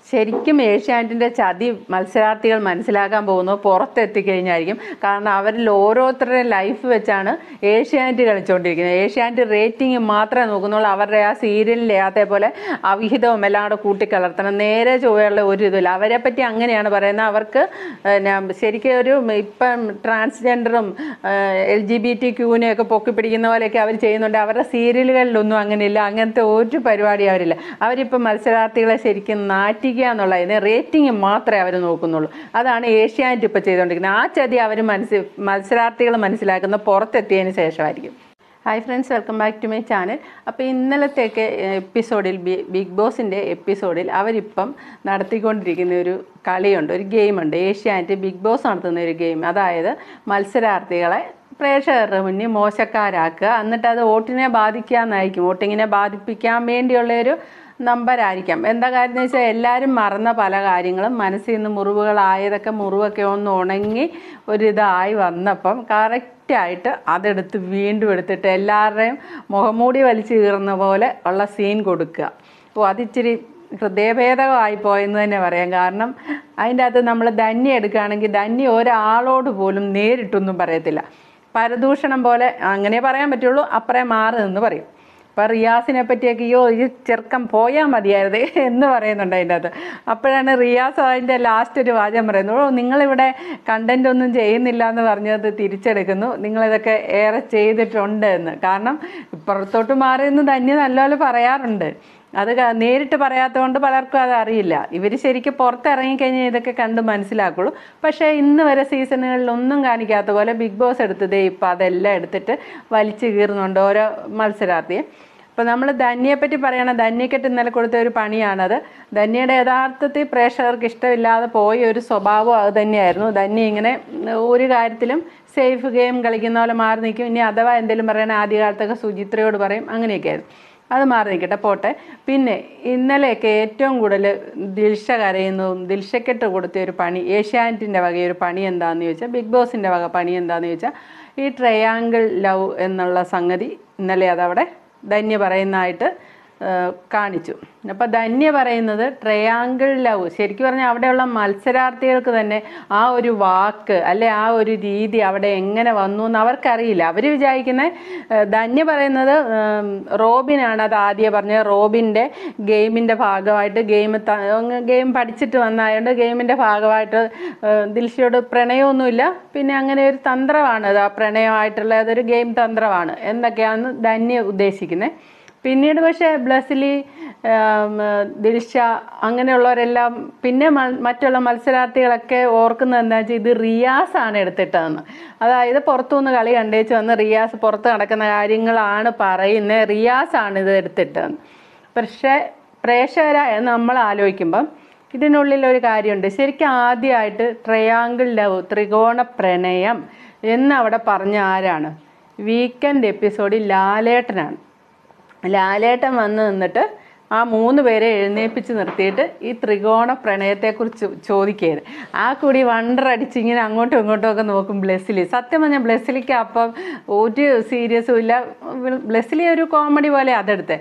ശരിക്കും ഏഷ്യാനെറ്റിൻ്റെ ചതി മത്സരാർത്ഥികൾ മനസ്സിലാക്കാൻ പോകുന്നത് പുറത്തെത്തിക്കഴിഞ്ഞായിരിക്കും കാരണം അവരിൽ ഓരോരുത്തരുടെയും ലൈഫ് വെച്ചാണ് ഏഷ്യാനെറ്റ് കളിച്ചുകൊണ്ടിരിക്കുന്നത് ഏഷ്യാനെറ്റ് റേറ്റിംഗ് മാത്രമേ നോക്കുന്നുള്ളൂ അവരുടെ ആ സീരിയലിലെ അതേപോലെ അവിഹിതവും എല്ലാം കൂടെ കൂട്ടിക്കലർത്തണം നേരെ ചൊവ്വയുള്ള ഒരു ഇതില്ല അവരെ പറ്റി അങ്ങനെയാണ് പറയുന്നത് അവർക്ക് പിന്നെ ശരിക്കും ഒരു ഇപ്പം ട്രാൻസ്ജെൻഡറും എൽ ജി ബി ടി ക്യൂവിനെയൊക്കെ പൊക്കി പിടിക്കുന്ന പോലെയൊക്കെ അവർ ചെയ്യുന്നുണ്ട് അവരുടെ സീരിയലുകളിലൊന്നും അങ്ങനെയില്ല അങ്ങനത്തെ ഒരു പരിപാടി അവരില്ല അവരിപ്പം മത്സരാർത്ഥികളെ ശരിക്കും നാറ്റിക്കുക എന്നുള്ളതിന് റേറ്റിംഗ് മാത്രമേ അവർ നോക്കുന്നുള്ളൂ അതാണ് ഏഷ്യാനെറ്റ് ഇപ്പോൾ ചെയ്തുകൊണ്ടിരിക്കുന്നത് ആ ചതി അവർ മനസ്സി മത്സരാർത്ഥികൾ മനസ്സിലാക്കുന്ന പുറത്തെത്തിയതിന് ശേഷമായിരിക്കും hi friends welcome back to my channel അപ്പോൾ ഇന്നലത്തെയൊക്കെ എപ്പിസോഡിൽ ബിഗ് ബോസിൻ്റെ എപ്പിസോഡിൽ അവരിപ്പം നടത്തിക്കൊണ്ടിരിക്കുന്ന ഒരു കളിയുണ്ട് ഒരു ഗെയിമുണ്ട് ഏഷ്യാനെറ്റ് ബിഗ് ബോസ് നടത്തുന്ന ഒരു ഗെയിം അതായത് മത്സരാർത്ഥികളെ പ്രേക്ഷകരുടെ മുന്നിൽ മോശക്കാരാക്കുക എന്നിട്ട് അത് വോട്ടിനെ ബാധിക്കാമെന്നായിരിക്കും വോട്ടിങ്ങിനെ ബാധിപ്പിക്കാൻ വേണ്ടിയുള്ള ഒരു നമ്പരായിരിക്കാം എന്താ കാര്യം എന്ന് വെച്ചാൽ എല്ലാവരും മറന്ന പല കാര്യങ്ങളും മനസ്സിൽ നിന്ന് മുറിവുകളായതൊക്കെ മുറിവൊക്കെ ഒന്ന് ഉണങ്ങി ഒരിതായി വന്നപ്പം കറക്റ്റായിട്ട് അതെടുത്ത് വീണ്ടും എടുത്തിട്ട് എല്ലാവരുടെയും മുഖംമൂടി വലിച്ചു കീറുന്ന പോലെ ഉള്ള സീൻ കൊടുക്കുക അപ്പോൾ അതിച്ചിരി ഹൃദയഭേദകമായി പോയെന്ന് തന്നെ പറയാം കാരണം അതിൻ്റെ അകത്ത് നമ്മൾ ധന്യ എടുക്കുകയാണെങ്കിൽ ധന്യ ഒരാളോട് പോലും നേരിട്ടൊന്നും പറയത്തില്ല പരദൂഷണം പോലെ അങ്ങനെ പറയാൻ പറ്റുള്ളൂ അപ്പറേ മാറി നിന്ന് പറയും ഇപ്പം റിയാസിനെ പറ്റിയൊക്കെ അയ്യോ ഈ ചെറുക്കം പോയാൽ മതിയായിരുന്നു എന്ന് പറയുന്നുണ്ട് അതിൻ്റെ അകത്ത് അപ്പോഴാണ് റിയാസ് അതിൻ്റെ ലാസ്റ്റ് ഒരു വാചകം പറയുന്നത് ഓ നിങ്ങളിവിടെ കണ്ടൻ്റ് ഒന്നും ചെയ്യുന്നില്ല എന്ന് പറഞ്ഞത് തിരിച്ചെടുക്കുന്നു നിങ്ങളിതൊക്കെ ഏറെ ചെയ്തിട്ടുണ്ട് എന്ന് കാരണം പുറത്തോട്ട് മാറി നിന്ന് തന്നെ നല്ലപോലെ പറയാറുണ്ട് അത് ക- നേരിട്ട് പറയാത്തതുകൊണ്ട് പലർക്കും അത് അറിയില്ല ഇവർ ശരിക്കും പുറത്തിറങ്ങിക്കഴിഞ്ഞാൽ ഇതൊക്കെ കണ്ട് മനസ്സിലാക്കുള്ളൂ പക്ഷേ ഇന്ന് വരെ സീസണുകളിൽ ഒന്നും കാണിക്കാത്ത പോലെ ബിഗ് ബോസ് എടുത്തതേ ഇപ്പം അതെല്ലാം എടുത്തിട്ട് വലിച്ചു കീറുന്നുണ്ട് ഓരോ മത്സരാർത്ഥിയെ അപ്പോൾ നമ്മൾ ധന്യയെ പറ്റി പറയണം ധന്യക്കെട്ട് ഇന്നലെ കൊടുത്ത ഒരു പണിയാണത് ധന്യയുടെ യഥാർത്ഥത്തിൽ പ്രേക്ഷകർക്ക് ഇഷ്ടമില്ലാതെ പോയ ഒരു സ്വഭാവം അത് തന്നെയായിരുന്നു ധന്യ ഇങ്ങനെ ഒരു കാര്യത്തിലും സേഫ് ഗെയിം കളിക്കുന്ന പോലെ മാറി നിൽക്കും ഇനി അഥവാ എന്തെങ്കിലും പറയണ ആദ്യകാലത്തൊക്കെ സുചിത്രയോട് പറയും അങ്ങനെയൊക്കെയായിരുന്നു അത് മാറി നിൽക്കട്ടെ പോട്ടെ പിന്നെ ഇന്നലെയൊക്കെ ഏറ്റവും കൂടുതൽ ദിൽഷ കരയുന്നതും ദിൽഷക്കെട്ട് കൊടുത്ത ഒരു പണി ഏഷ്യാനെറ്റിൻ്റെ വക ഒരു പണി എന്താണെന്ന് ചോദിച്ചാൽ ബിഗ് ബോസിൻ്റെ വക പണി എന്താണെന്ന് ചോദിച്ചാൽ ഈ ട്രയാങ്കിൾ ലവ് എന്നുള്ള സംഗതി ഇന്നലെ അതവിടെ ധന്യ പറയുന്നതായിട്ട് ആ, കാണിച്ചു അപ്പോൾ ധന്യ പറയുന്നത് ട്രയാങ്കിൾ ലവ് ശരിക്കും പറഞ്ഞാൽ അവിടെയുള്ള മത്സരാർത്ഥികൾക്ക് തന്നെ ആ ഒരു വാക്ക് അല്ലെ ആ ഒരു രീതി അവിടെ എങ്ങനെ വന്നു എന്ന് അവർക്കറിയില്ല അവർ വിചാരിക്കുന്നത് ധന്യ പറയുന്നത് ഉം, റോബിനാണ് അത് ആദ്യം പറഞ്ഞത് റോബിൻ്റെ ഗെയിമിൻ്റെ ഭാഗമായിട്ട് ഗെയിം ഗെയിം പഠിച്ചിട്ട് വന്നായതുകൊണ്ട് ഗെയിമിൻ്റെ ഭാഗമായിട്ട് ഏഹ്, ദിൽഷയോട് പ്രണയമൊന്നുമില്ല പിന്നെ അങ്ങനെ ഒരു തന്ത്രമാണ് അത് ആ പ്രണയമായിട്ടുള്ള അതൊരു ഗെയിം തന്ത്രമാണ് എന്നൊക്കെയാണ് ധന്യ ഉദ്ദേശിക്കുന്നത് പിന്നീട് പക്ഷേ ബ്ലസ്ലി ആം, ദിൽഷ അങ്ങനെയുള്ളവരെല്ലാം പിന്നെ മ- മറ്റുള്ള മത്സരാർത്ഥികളൊക്കെ ഓർക്കുന്നത് എന്താ വെച്ചാൽ ഇത് റിയാസാണ് എടുത്തിട്ടതെന്ന് അതായത് പുറത്തുനിന്ന് കളി കണ്ടേച്ച് വന്ന് റിയാസ് പുറത്ത് നടക്കുന്ന കാര്യങ്ങളാണ് പറയുന്നത് റിയാസാണ് ഇത് എടുത്തിട്ടതെന്ന് പക്ഷേ പ്രേക്ഷകരായ നമ്മൾ ആലോചിക്കുമ്പം ഇതിനുള്ളിൽ ഒരു കാര്യമുണ്ട് ശരിക്കും ആദ്യമായിട്ട് ട്രയാങ്കിൾ ലവ് ത്രികോണ പ്രണയം എന്നവിടെ പറഞ്ഞ ആരാണ് വീക്കെൻഡ് എപ്പിസോഡിൽ ലാലേട്ടനാണ് ലാലേട്ടൻ വന്ന് നിന്നിട്ട് ആ മൂന്ന് പേരെ എഴുന്നേൽപ്പിച്ച് നിർത്തിയിട്ട് ഈ ത്രികോണ പ്രണയത്തെക്കുറിച്ച് ചോദിക്കുകയാണ് ആ കൂടി വണ്ടർ അടിച്ച് ഇങ്ങനെ അങ്ങോട്ടും ഇങ്ങോട്ടും ഒക്കെ നോക്കും ബ്ലെസ്സിലി സത്യം പറഞ്ഞാൽ ബ്ലെസ്സിലിക്ക് അപ്പം ഒരു സീരിയസും ഇല്ല ബ്ലെസ്സിലി ഒരു കോമഡി പോലെ അതെടുത്തെ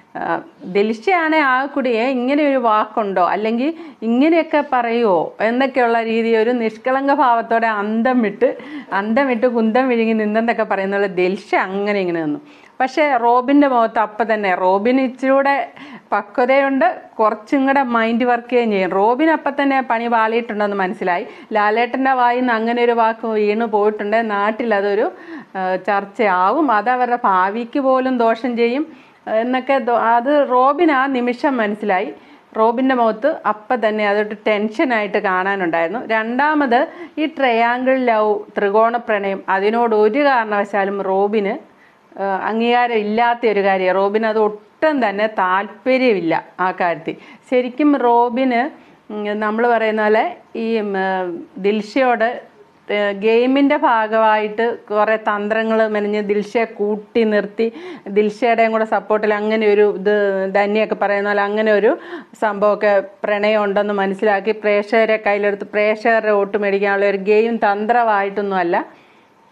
ദിൽഷയാണ് ആ കുടിയെ ഇങ്ങനെ ഒരു വാക്കുണ്ടോ അല്ലെങ്കിൽ ഇങ്ങനെയൊക്കെ പറയുമോ എന്നൊക്കെയുള്ള രീതി ഒരു നിഷ്കളങ്ക ഭാവത്തോടെ അന്തം വിട്ട് അന്തം വിട്ട് കുന്തം വിഴുങ്ങി നിന്നെന്നൊക്കെ പറയുന്നുള്ള ദിൽഷ അങ്ങനെ ഇങ്ങനെ നിന്നു പക്ഷേ റോബിൻ്റെ മുഖത്ത് അപ്പം തന്നെ റോബിന് ഇച്ചിരൂടെ പക്വതയുണ്ട് കുറച്ചും കൂടെ മൈൻഡ് വർക്ക് ചെയ്യുകയും ചെയ്യും റോബിൻ അപ്പം തന്നെ പണി പാളിയിട്ടുണ്ടെന്ന് മനസ്സിലായി ലാലേട്ടൻ്റെ വായിൽ നിന്ന് അങ്ങനെ ഒരു വാക്ക് വീണ് പോയിട്ടുണ്ട് നാട്ടിൽ അതൊരു ആ, ചർച്ചയാവും അത് അവരുടെ ഭാവിക്ക് പോലും ദോഷം ചെയ്യും എന്നൊക്കെ ദോ- അത് റോബിൻ ആ നിമിഷം മനസ്സിലായി റോബിൻ്റെ മുഖത്ത് അപ്പം തന്നെ അതൊരു ടെൻഷനായിട്ട് കാണാനുണ്ടായിരുന്നു രണ്ടാമത് ഈ ട്രയാങ്കിൾ ലവ് ത്രികോണ പ്രണയം അതിനോട് ഒരു കാരണവശാലും റോബിന് ഏഹ് അംഗീകാരം ഇല്ലാത്ത ഒരു കാര്യം റോബിന് അത് ഒട്ടും തന്നെ താല്പര്യമില്ല ആ കാര്യത്തിൽ ശരിക്കും റോബിന് നമ്മൾ പറയുന്ന പോലെ ഈ ഉം, ഏഹ് ദിൽഷയോട് ഏഹ് ഗെയിമിൻ്റെ ഭാഗമായിട്ട് കുറേ തന്ത്രങ്ങൾ മെനഞ്ഞ് ദിൽഷയെ കൂട്ടി നിർത്തി ദിൽഷയുടെയും കൂടെ സപ്പോർട്ടിൽ അങ്ങനെ ഒരു ഇത് ധന്യൊക്കെ പറയുന്ന പോലെ അങ്ങനെ ഒരു സംഭവമൊക്കെ പ്രണയം ഉണ്ടെന്ന് മനസ്സിലാക്കി പ്രേക്ഷകരെ കയ്യിലെടുത്ത് പ്രേക്ഷകരുടെ വോട്ട് മേടിക്കാനുള്ള ഒരു ഗെയിം തന്ത്രമായിട്ടൊന്നുമല്ല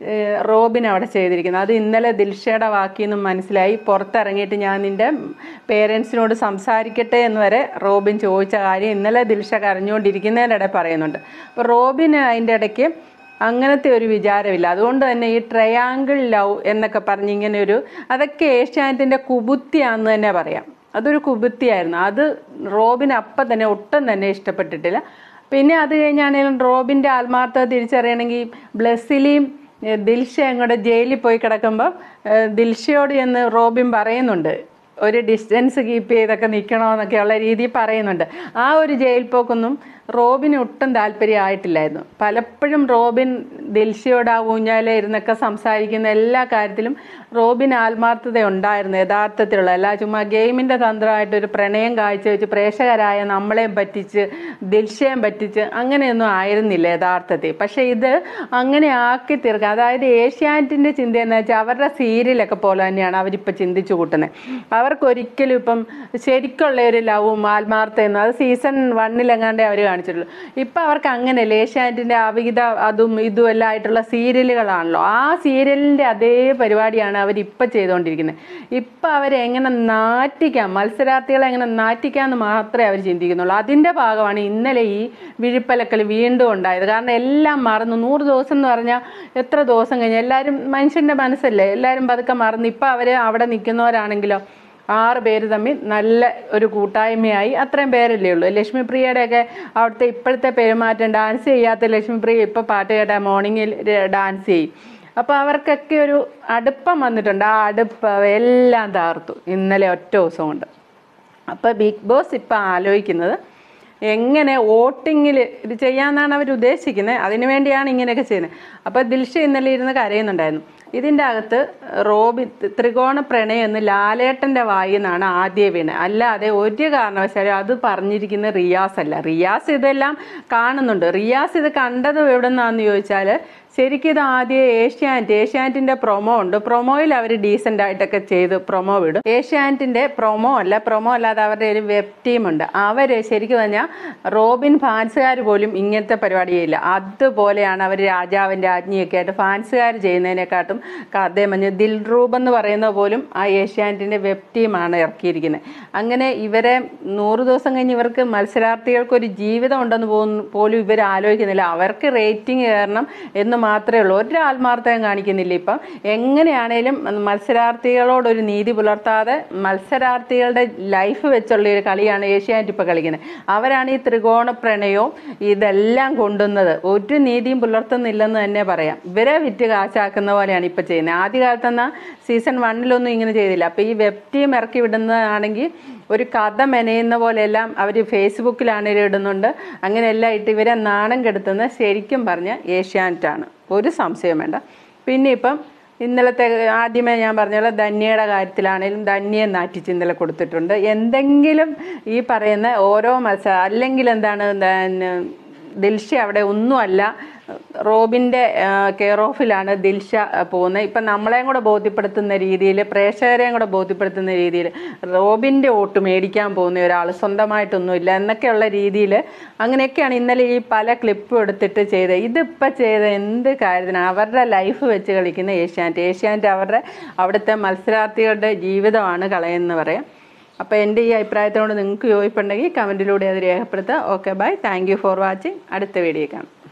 ഏഹ്, റോബിൻ അവിടെ ചെയ്തിരിക്കുന്നത് അത് ഇന്നലെ ദിൽഷയുടെ വാക്കിന്നും മനസ്സിലായി പുറത്തിറങ്ങിയിട്ട് ഞാൻ നിൻ്റെ പേരൻസിനോട് സംസാരിക്കട്ടെ എന്ന് വരെ റോബിൻ ചോദിച്ച കാര്യം ഇന്നലെ ദിൽഷ കരഞ്ഞുകൊണ്ടിരിക്കുന്നതിനിടെ പറയുന്നുണ്ട് അപ്പോൾ റോബിന് അതിൻ്റെ ഇടയ്ക്ക് അങ്ങനത്തെ ഒരു വിചാരമില്ല അതുകൊണ്ട് തന്നെ ഈ ട്രയാങ്കിൾ ലവ് എന്നൊക്കെ പറഞ്ഞ് ഇങ്ങനെ ഒരു അതൊക്കെ ഏഷ്യാനെറ്റിൻ്റെ കുബുത്തിയാണെന്ന് തന്നെ പറയാം അതൊരു കുബുത്തിയായിരുന്നു അത് റോബിന് അപ്പം തന്നെ ഒട്ടും തന്നെ ഇഷ്ടപ്പെട്ടിട്ടില്ല പിന്നെ അത് കഴിഞ്ഞാണെങ്കിലും റോബിൻ്റെ ആത്മാർത്ഥത തിരിച്ചറിയണമെങ്കിൽ ബ്ലെസ്സിലിയും ഏഹ്, ദിൽഷയും കൂടെ ജയിലിൽ പോയി കിടക്കുമ്പോൾ ഏഹ്, ദിൽഷയോട് എന്ന് റോബിൻ പറയുന്നുണ്ട് ഒരു ഡിസ്റ്റൻസ് കീപ്പ് ചെയ്തൊക്കെ നിൽക്കണമെന്നൊക്കെയുള്ള രീതിയിൽ പറയുന്നുണ്ട് ആ ഒരു ജയിൽ പോക്കൊന്നും റോബിന് ഒട്ടും താല്പര്യമായിട്ടില്ലായിരുന്നു പലപ്പോഴും റോബിൻ ദിൽഷയോട് ആ ഊഞ്ഞാല ഇരുന്നൊക്കെ സംസാരിക്കുന്ന എല്ലാ കാര്യത്തിലും റോബിൻ ആത്മാർത്ഥത ഉണ്ടായിരുന്നു യഥാർത്ഥത്തിലുള്ള അല്ല ചുമ്മാ ഗെയിമിൻ്റെ തന്ത്രമായിട്ട് ഒരു പ്രണയം കാഴ്ചവെച്ച് പ്രേക്ഷകരായ നമ്മളെയും പറ്റിച്ച് ദിൽഷയും പറ്റിച്ച് അങ്ങനെയൊന്നും ആയിരുന്നില്ല യഥാർത്ഥത്തിൽ പക്ഷേ ഇത് അങ്ങനെ ആക്കി തീർക്കുക അതായത് ഏഷ്യാനെറ്റിൻ്റെ ചിന്ത എന്ന് വെച്ചാൽ അവരുടെ സീരിയലൊക്കെ പോലെ തന്നെയാണ് അവരിപ്പോൾ ചിന്തിച്ചു കൂട്ടുന്നത് അവർക്കൊരിക്കലും ഇപ്പം ശരിക്കുള്ള ഒരു ലവും ആത്മാർത്ഥയും അത് സീസൺ വണ്ണിലെങ്ങാണ്ടേ അവർ കാണിച്ചിട്ടുള്ളൂ ഇപ്പം അവർക്ക് അങ്ങനെയല്ല ഏഷ്യാനെറ്റിൻ്റെ അവിഹിത അതും ഇതും എല്ലാം ആയിട്ടുള്ള സീരിയലുകളാണല്ലോ ആ സീരിയലിൻ്റെ അതേ പരിപാടിയാണ് അവരിപ്പം ചെയ്തുകൊണ്ടിരിക്കുന്നത് ഇപ്പം അവരെ എങ്ങനെ നാറ്റിക്കാം മത്സരാർത്ഥികളെ എങ്ങനെ നാറ്റിക്കാമെന്ന് മാത്രമേ അവർ ചിന്തിക്കുന്നുള്ളൂ അതിൻ്റെ ഭാഗമാണ് ഇന്നലെ ഈ വിഴിപ്പലക്കൽ വീണ്ടും ഉണ്ടായത് കാരണം എല്ലാം മറന്നു നൂറ് ദിവസം എന്ന് പറഞ്ഞാൽ എത്ര ദിവസം കഴിഞ്ഞ് എല്ലാവരും മനുഷ്യൻ്റെ മനസ്സല്ലേ എല്ലാവരും പതുക്കെ മറന്നു ഇപ്പം അവർ അവിടെ നിൽക്കുന്നവരാണെങ്കിലോ ആറ് പേര് തമ്മിൽ നല്ല ഒരു കൂട്ടായ്മയായി അത്രയും പേരല്ലേ ഉള്ളൂ ലക്ഷ്മിപ്രിയയുടെയൊക്കെ അവിടുത്തെ ഇപ്പോഴത്തെ പെരുമാറ്റം ഡാൻസ് ചെയ്യാത്ത ലക്ഷ്മിപ്രിയ ഇപ്പോൾ പാട്ട് കേട്ടാൽ മോർണിംഗിൽ ഡാൻസ് ചെയ്യും അപ്പോൾ അവർക്കൊക്കെ ഒരു അടുപ്പം വന്നിട്ടുണ്ട് ആ അടുപ്പം എല്ലാം താർത്തു ഇന്നലെ ഒറ്റ ദിവസം കൊണ്ട് അപ്പോൾ ബിഗ് ബോസ് ഇപ്പം ആലോചിക്കുന്നത് എങ്ങനെ വോട്ടിങ്ങിൽ ഇത് ചെയ്യാമെന്നാണ് അവർ ഉദ്ദേശിക്കുന്നത് അതിനു വേണ്ടിയാണ് ഇങ്ങനെയൊക്കെ ചെയ്യുന്നത് അപ്പോൾ ദിൽഷ ഇന്നലെ ഇരുന്ന് കരയുന്നുണ്ടായിരുന്നു ഇതിൻ്റെ അകത്ത് റോബി ത്രികോണ പ്രണയം എന്ന് ലാലേട്ടൻ്റെ വായിൽ നിന്നാണ് ആദ്യ വീണ് അല്ലാതെ ഒരു കാരണവശാലും അത് പറഞ്ഞിരിക്കുന്നത് റിയാസ് അല്ല റിയാസ് ഇതെല്ലാം കാണുന്നുണ്ട് റിയാസ് ഇത് കണ്ടത് എവിടെ നിന്നാന്ന് ചോദിച്ചാൽ ശരിക്കും ഇത് ആദ്യം ഏഷ്യാനെറ്റ് ഏഷ്യാനെറ്റിന്റെ പ്രൊമോ ഉണ്ട് പ്രൊമോയിൽ അവർ ഡീസൻ്റ് ആയിട്ടൊക്കെ ചെയ്ത് പ്രൊമോ വിടും ഏഷ്യാനെറ്റിന്റെ പ്രൊമോ അല്ല പ്രൊമോ അല്ലാതെ അവരുടെ ഒരു വെബ് ടീമുണ്ട് അവർ ശരിക്കും പറഞ്ഞാൽ റോബിൻ ഫാൻസുകാർ പോലും ഇങ്ങനത്തെ പരിപാടിയില്ല അതുപോലെയാണ് അവർ രാജാവിൻ്റെ ആജ്ഞയൊക്കെ ആയിട്ട് ഫാൻസുകാർ ചെയ്യുന്നതിനെക്കാട്ടും അദ്ദേഹം പറഞ്ഞ ദിൽറൂബ് എന്ന് പറയുന്ന പോലും ആ ഏഷ്യാനെറ്റിന്റെ വെബ് ടീമാണ് ഇറക്കിയിരിക്കുന്നത് അങ്ങനെ ഇവരെ നൂറ് ദിവസം കഴിഞ്ഞ് ഇവർക്ക് മത്സരാർത്ഥികൾക്ക് ഒരു ജീവിതം ഉണ്ടെന്ന് പോലും- പോലും ഇവർ ആലോചിക്കുന്നില്ല അവർക്ക് റേറ്റിംഗ് കയറണം എന്ന് മാത്രമേ ഉള്ളൂ ഒരു ആത്മാർത്ഥം കാണിക്കുന്നില്ല ഇപ്പം എങ്ങനെയാണേലും മത്സരാർത്ഥികളോടൊരു നീതി പുലർത്താതെ മത്സരാർത്ഥികളുടെ ലൈഫ് വെച്ചുള്ള ഒരു കളിയാണ് ഏഷ്യാനെറ്റ് ഇപ്പോൾ കളിക്കുന്നത് അവരാണ് ഈ ത്രികോണ പ്രണയവും ഇതെല്ലാം കൊണ്ടുവന്നത് ഒരു നീതിയും പുലർത്തുന്നില്ലെന്ന് തന്നെ പറയാം ഇവരെ വിറ്റ് കാശാക്കുന്ന പോലെയാണ് ഇപ്പോൾ ചെയ്യുന്നത് ആദ്യകാലത്തെന്നാൽ സീസൺ വണ്ണിലൊന്നും ഇങ്ങനെ ചെയ്തില്ല അപ്പോൾ ഈ വെബ് ടീം ഇറക്കി വിടുന്നതാണെങ്കിൽ ഒരു കഥ മെനയുന്ന പോലെയെല്ലാം അവർ ഫേസ്ബുക്കിലാണെങ്കിലും ഇടുന്നുണ്ട് അങ്ങനെയെല്ലാം ഇട്ട് ഇവരെ നാണം കെടുത്തുന്ന ശരിക്കും പറഞ്ഞ ഏഷ്യാനെറ്റാണ് ഒരു സംശയം വേണ്ട പിന്നെ ഇപ്പം ഇന്നലത്തെ ആദ്യമേ ഞാൻ പറഞ്ഞ പോലെ ധന്യയുടെ കാര്യത്തിലാണെങ്കിലും ധന്യയെ നാറ്റിച്ച് ഇന്നലെ കൊടുത്തിട്ടുണ്ട് എന്തെങ്കിലും ഈ പറയുന്ന ഓരോ മത്സരം അല്ലെങ്കിൽ എന്താണ് ധ- ദിൽഷ അവിടെ ഒന്നുമല്ല റോബിൻ്റെ കെയർ ഓഫിലാണ് ദിൽഷ പോകുന്നത് ഇപ്പം നമ്മളെയും കൂടെ ബോധ്യപ്പെടുത്തുന്ന രീതിയിൽ പ്രേക്ഷകരെയും കൂടെ ബോധ്യപ്പെടുത്തുന്ന രീതിയിൽ റോബിൻ്റെ വോട്ട് മേടിക്കാൻ പോകുന്ന ഒരാൾ സ്വന്തമായിട്ടൊന്നുമില്ല എന്നൊക്കെയുള്ള രീതിയിൽ അങ്ങനെയൊക്കെയാണ് ഇന്നലെ ഈ പല ക്ലിപ്പും എടുത്തിട്ട് ചെയ്തത് ഇതിപ്പോൾ ചെയ്ത എന്ത് കാര്യത്തിനാണ് അവരുടെ ലൈഫ് വെച്ച് കളിക്കുന്ന ഏഷ്യാനെറ്റ് ഏഷ്യാനെറ്റ് അവരുടെ അവിടുത്തെ മത്സരാർത്ഥികളുടെ ജീവിതമാണ് കളയെന്ന് പറയാം അപ്പോൾ എൻ്റെ ഈ അഭിപ്രായത്തിനോട് നിങ്ങൾക്ക് യോജിപ്പുണ്ടെങ്കിൽ കമൻറ്റിലൂടെ അത് രേഖപ്പെടുത്തുക okay bye thank you for watching അടുത്ത വീഡിയോ കാണാം